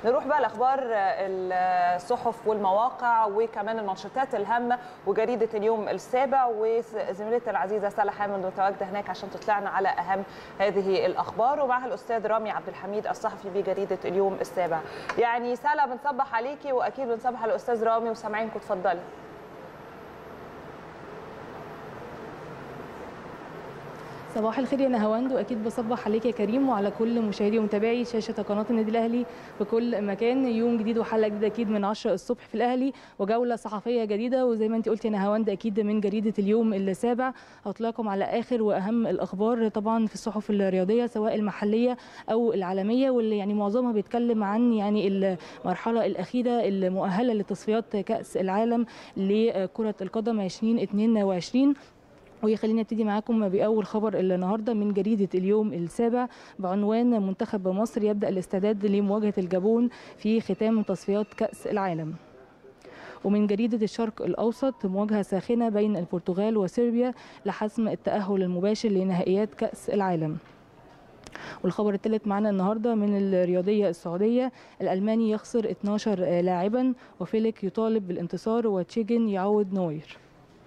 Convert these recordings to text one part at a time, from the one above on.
نروح بقى لاخبار الصحف والمواقع وكمان المنشطات الهامه وجريده اليوم السابع وزميلتي العزيزه سلا حامد متواجده هناك عشان تطلعنا على اهم هذه الاخبار ومعها الاستاذ رامي عبد الحميد الصحفي بجريده اليوم السابع يعني سلا بنصبح عليكي واكيد بنصبح على الاستاذ رامي وسامعينكم اتفضلي صباح الخير يا نهاوند واكيد بصبح عليك يا كريم وعلى كل مشاهدي ومتابعي شاشه قناه النادي الاهلي في كل مكان يوم جديد وحلقه جديده اكيد من 10 الصبح في الاهلي وجوله صحفيه جديده وزي ما انت قلتي يا نهاوند اكيد من جريده اليوم السابع هطلعكم على اخر واهم الاخبار طبعا في الصحف الرياضيه سواء المحليه او العالميه واللي يعني معظمها بيتكلم عن يعني المرحله الاخيره المؤهله لتصفيات كاس العالم لكره القدم 2022 وخلينا نبتدي معاكم باول خبر النهارده من جريده اليوم السابع بعنوان منتخب مصر يبدا الاستعداد لمواجهه الجابون في ختام تصفيات كاس العالم ومن جريدة الشرق الأوسط مواجهة ساخنة بين البرتغال وصربيا لحسم التأهل المباشر لنهائيات كأس العالم والخبر الثالث معنا النهارده من الرياضيه السعوديه الالماني يخسر 12 لاعبا وفيليك يطالب بالانتصار وتشيجن يعوض نوير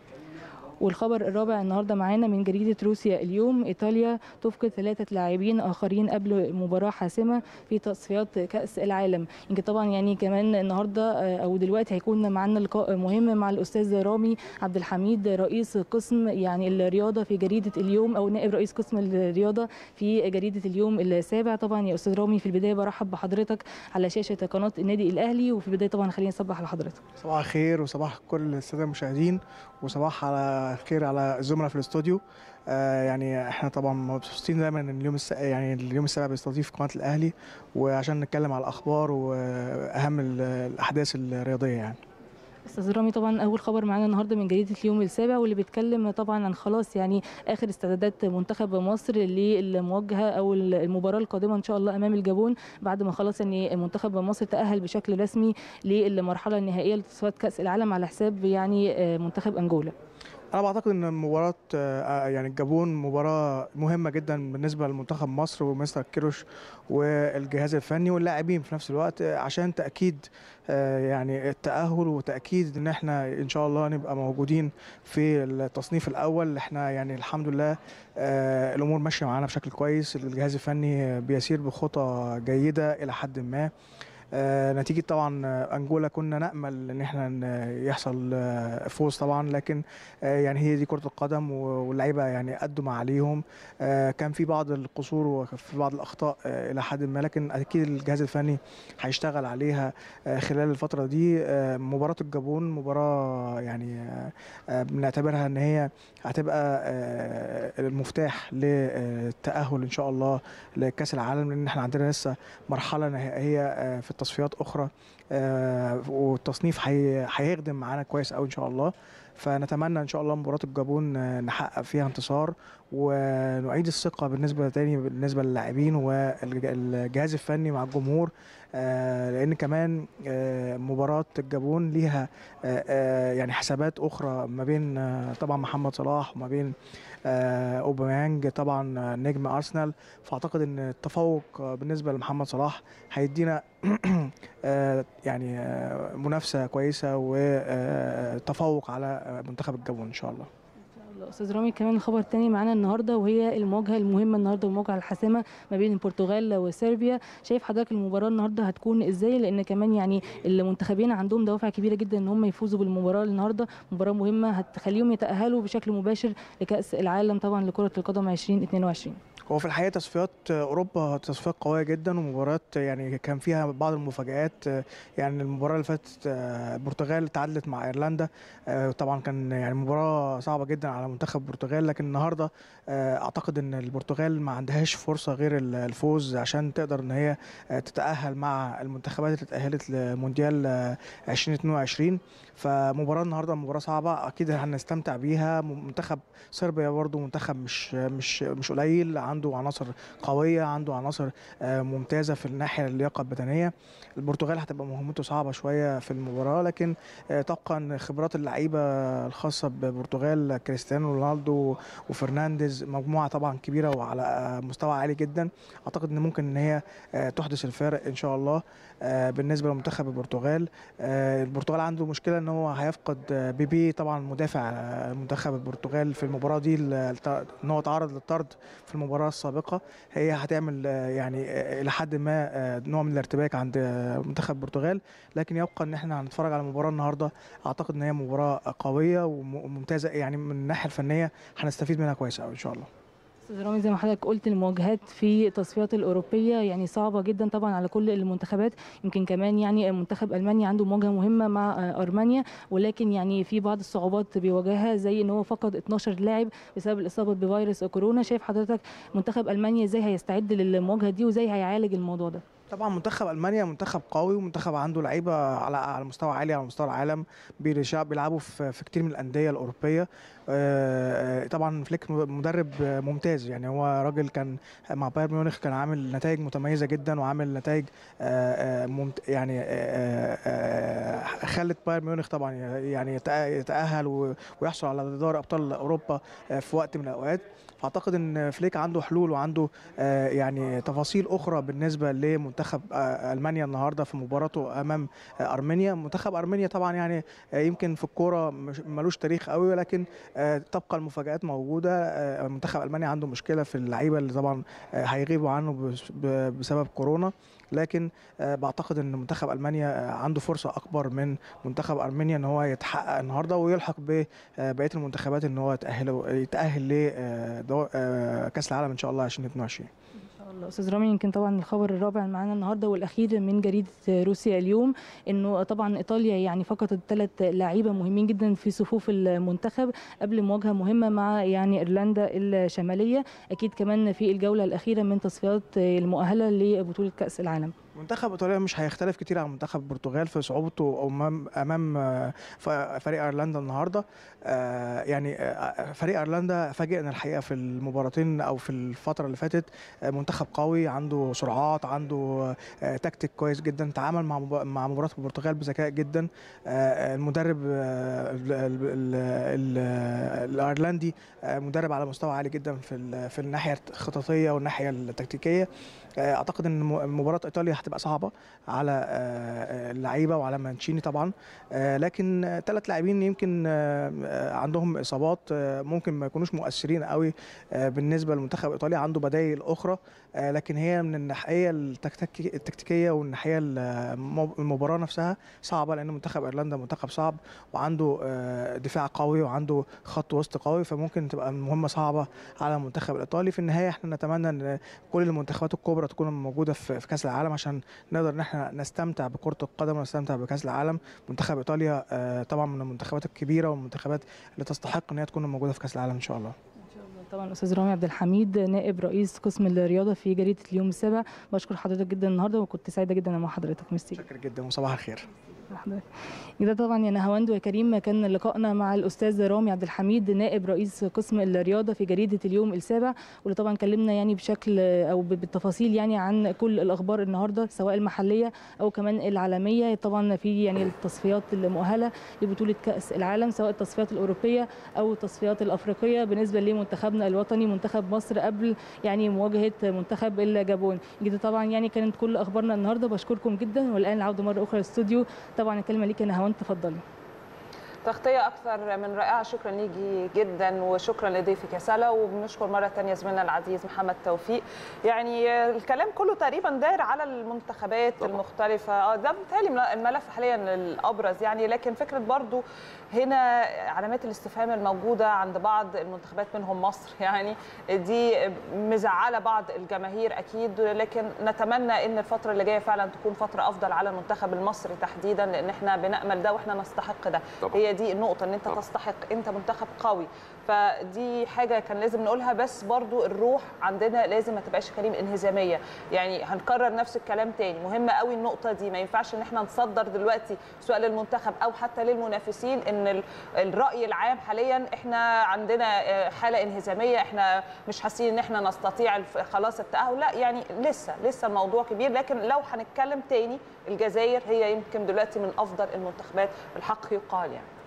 والخبر الرابع النهارده معانا من جريده روسيا اليوم ايطاليا تفقد ثلاثه لاعبين اخرين قبل مباراه حاسمه في تصفيات كاس العالم يمكن طبعا يعني كمان النهارده او دلوقتي هيكون معانا لقاء مهم مع الاستاذ رامي عبد الحميد رئيس قسم يعني الرياضه في جريده اليوم او نائب رئيس قسم الرياضه في جريده اليوم السابع طبعا يا استاذ رامي في البدايه برحب بحضرتك على شاشه قناه النادي الاهلي وفي البدايه طبعا خلينا نصبح على حضرتك صباح الخير وصباح كل الساده المشاهدين وصباح على الخير على الزملاء في الاستوديو آه يعني احنا طبعا مبسوطين دايما ان اليوم الس... يعني اليوم السابع بيستضيف قناه الاهلي وعشان نتكلم على الاخبار واهم الاحداث الرياضيه يعني استاذ رامي طبعا اول خبر معانا النهارده من جريده اليوم السابع واللي بيتكلم طبعا عن خلاص يعني اخر استعدادات منتخب مصر للمواجهه او المباراه القادمه ان شاء الله امام الجابون بعد ما خلاص يعني منتخب مصر تاهل بشكل رسمي للمرحله النهائيه لتصفيات كاس العالم على حساب يعني منتخب انجولا انا بعتقد ان مباراه يعني الجابون مباراه مهمه جدا بالنسبه لمنتخب مصر ومستر كيروش والجهاز الفني واللاعبين في نفس الوقت عشان تاكيد يعني التاهل وتاكيد ان احنا ان شاء الله نبقى موجودين في التصنيف الاول احنا يعني الحمد لله الامور ماشيه معانا بشكل كويس الجهاز الفني بيسير بخطى جيده الى حد ما آه نتيجه طبعا انجولا كنا نامل ان احنا يحصل آه فوز طبعا لكن آه يعني هي دي كره القدم واللعيبه يعني ادوا ما عليهم كان في بعض القصور وفي بعض الاخطاء الى حد ما لكن اكيد الجهاز الفني هيشتغل عليها خلال الفتره دي مباراه الجابون مباراه يعني بنعتبرها ان هي هتبقى المفتاح للتاهل ان شاء الله لكاس العالم لان احنا عندنا لسه مرحله نهائيه في تصفيات اخرى آه والتصنيف هيخدم معانا كويس قوي ان شاء الله فنتمنى ان شاء الله مباراه الجابون آه نحقق فيها انتصار ونعيد الثقه بالنسبه تاني بالنسبه للاعبين والجهاز الفني مع الجمهور آه لان كمان مباراه الجابون ليها يعني حسابات اخرى ما بين طبعا محمد صلاح وما بين اوباميانج طبعا نجم ارسنال فاعتقد ان التفوق بالنسبه لمحمد صلاح هيدينا يعني منافسه كويسه وتفوق على منتخب الجابون ان شاء الله استاذ رامي كمان الخبر الثاني معانا النهارده وهي المواجهه المهمه النهارده والمواجهه الحاسمه ما بين البرتغال وصربيا شايف حضرتك المباراه النهارده هتكون ازاي لان كمان يعني المنتخبين عندهم دوافع كبيره جدا ان هم يفوزوا بالمباراه النهارده مباراه مهمه هتخليهم يتاهلوا بشكل مباشر لكاس العالم طبعا لكره القدم 2022 هو في الحقيقه تصفيات اوروبا تصفيات قويه جدا ومباريات يعني كان فيها بعض المفاجات يعني المباراه اللي فاتت البرتغال تعادلت مع ايرلندا طبعا كان يعني مباراه صعبه جدا على منتخب البرتغال لكن النهارده اعتقد ان البرتغال ما عندهاش فرصه غير الفوز عشان تقدر ان هي تتاهل مع المنتخبات اللي تاهلت لمونديال 2022 فمباراه النهارده مباراه صعبه اكيد هنستمتع بيها منتخب صربيا برضو منتخب مش مش مش قليل عنده عنده عناصر قويه عنده عناصر ممتازه في الناحيه اللياقه البدنيه البرتغال هتبقى مهمته صعبه شويه في المباراه لكن طبقا خبرات اللعيبه الخاصه ببرتغال كريستيانو رونالدو وفرنانديز مجموعه طبعا كبيره وعلى مستوى عالي جدا اعتقد ان ممكن ان هي تحدث الفارق ان شاء الله بالنسبه لمنتخب البرتغال البرتغال عنده مشكله ان هو هيفقد بيبي طبعا مدافع منتخب البرتغال في المباراه دي ان هو تعرض للطرد في المباراه السابقه هي هتعمل يعني الى حد ما نوع من الارتباك عند منتخب البرتغال لكن يبقى ان احنا هنتفرج على المباراه النهارده اعتقد ان هي مباراه قويه وممتازه يعني من الناحيه الفنيه هنستفيد منها كويس قوي ان شاء الله استاذ رامي زي ما حضرتك قلت المواجهات في التصفيات الاوروبيه يعني صعبه جدا طبعا على كل المنتخبات يمكن كمان يعني منتخب المانيا عنده مواجهه مهمه مع ارمينيا ولكن يعني في بعض الصعوبات بيواجهها زي ان هو فقد 12 لاعب بسبب الاصابه بفيروس كورونا شايف حضرتك منتخب المانيا ازاي هيستعد للمواجهه دي وازاي هيعالج الموضوع ده طبعا منتخب المانيا منتخب قوي ومنتخب عنده لعيبه على على مستوى عالي على مستوى العالم بيلعبوا في, في كتير من الانديه الاوروبيه طبعا فليك مدرب ممتاز يعني هو راجل كان مع بايرن ميونخ كان عامل نتائج متميزه جدا وعامل نتائج يعني خلت بايرن ميونخ طبعا يعني يتاهل ويحصل على دوري ابطال اوروبا في وقت من الاوقات فاعتقد ان فليك عنده حلول وعنده يعني تفاصيل اخرى بالنسبه لمنتخب المانيا النهارده في مباراته امام ارمينيا منتخب ارمينيا طبعا يعني يمكن في الكوره ملوش تاريخ قوي ولكن تبقى المفاجات موجوده منتخب المانيا عنده مشكله في اللعيبه اللي طبعا هيغيبوا عنه بسبب كورونا لكن بعتقد ان منتخب المانيا عنده فرصه اكبر من منتخب ارمينيا ان هو يتحقق النهارده ويلحق ببقيه المنتخبات ان هو يتاهل يتاهل لكاس العالم ان شاء الله 2022 الله استاذ رامي يمكن طبعا الخبر الرابع معانا النهارده والاخير من جريده روسيا اليوم انه طبعا ايطاليا يعني فقدت ثلاث لعيبه مهمين جدا في صفوف المنتخب قبل مواجهه مهمه مع يعني ايرلندا الشماليه اكيد كمان في الجوله الاخيره من تصفيات المؤهله لبطوله كاس العالم منتخب ايطاليا مش هيختلف كتير عن منتخب البرتغال في صعوبته امام امام فريق ايرلندا النهارده يعني فريق ايرلندا فاجئنا الحقيقه في المباراتين او في الفتره اللي فاتت منتخب قوي عنده سرعات عنده تكتيك كويس جدا تعامل مع مع مباراه البرتغال بذكاء جدا المدرب الايرلندي مدرب على مستوى عالي جدا في في الناحيه الخططيه والناحيه التكتيكيه اعتقد ان مباراه ايطاليا هتبقى صعبه على اللعيبه وعلى مانشيني طبعا لكن ثلاث لاعبين يمكن عندهم اصابات ممكن ما يكونوش مؤثرين قوي بالنسبه لمنتخب ايطاليا عنده بدائل اخرى لكن هي من الناحيه التكتيكيه والناحيه المباراه نفسها صعبه لان منتخب ايرلندا منتخب صعب وعنده دفاع قوي وعنده خط وسط قوي فممكن تبقى المهمه صعبه على المنتخب الايطالي في النهايه احنا نتمنى ان كل المنتخبات الكبرى تكون موجوده في كاس العالم عشان نقدر ان احنا نستمتع بكره القدم ونستمتع بكاس العالم منتخب ايطاليا طبعا من المنتخبات الكبيره والمنتخبات اللي تستحق ان هي تكون موجوده في كاس العالم ان شاء الله طبعا استاذ رامي عبد الحميد نائب رئيس قسم الرياضه في جريده اليوم السابع بشكر حضرتك جدا النهارده وكنت سعيده جدا مع حضرتك ميرسي شكرا جدا وصباح الخير ده طبعا يا نهاوند وكريم كان لقائنا مع الاستاذ رامي عبد الحميد نائب رئيس قسم الرياضه في جريده اليوم السابع واللي طبعا كلمنا يعني بشكل او بالتفاصيل يعني عن كل الاخبار النهارده سواء المحليه او كمان العالميه طبعا في يعني التصفيات المؤهله لبطوله كاس العالم سواء التصفيات الاوروبيه او التصفيات الافريقيه بالنسبه لمنتخبنا الوطني منتخب مصر قبل يعني مواجهه منتخب الجابون جدا طبعا يعني كانت كل اخبارنا النهارده بشكركم جدا والان العوده مره اخرى للاستوديو طبعا الكلمه ليك يا نهاوند تفضلي تغطية أكثر من رائعة شكرا ليكي جدا وشكرا لضيفك يا سلا وبنشكر مرة ثانية زميلنا العزيز محمد توفيق يعني الكلام كله تقريبا داير على المنتخبات طبعا. المختلفة اه ده بالتالي الملف حاليا الأبرز يعني لكن فكرة برضو هنا علامات الاستفهام الموجودة عند بعض المنتخبات منهم مصر يعني دي مزعلة بعض الجماهير أكيد لكن نتمنى أن الفترة اللي جاية فعلا تكون فترة أفضل على المنتخب المصري تحديدا لأن احنا بنأمل ده واحنا نستحق ده طبعا. هي دي النقطه ان انت تستحق انت منتخب قوي فدي حاجه كان لازم نقولها بس برضو الروح عندنا لازم ما تبقاش كريم انهزاميه يعني هنكرر نفس الكلام تاني مهمه قوي النقطه دي ما ينفعش ان احنا نصدر دلوقتي سواء للمنتخب او حتى للمنافسين ان الراي العام حاليا احنا عندنا حاله انهزاميه احنا مش حاسين ان احنا نستطيع خلاص التاهل لا يعني لسه لسه الموضوع كبير لكن لو هنتكلم تاني الجزائر هي يمكن دلوقتي من افضل المنتخبات الحق يقال يعني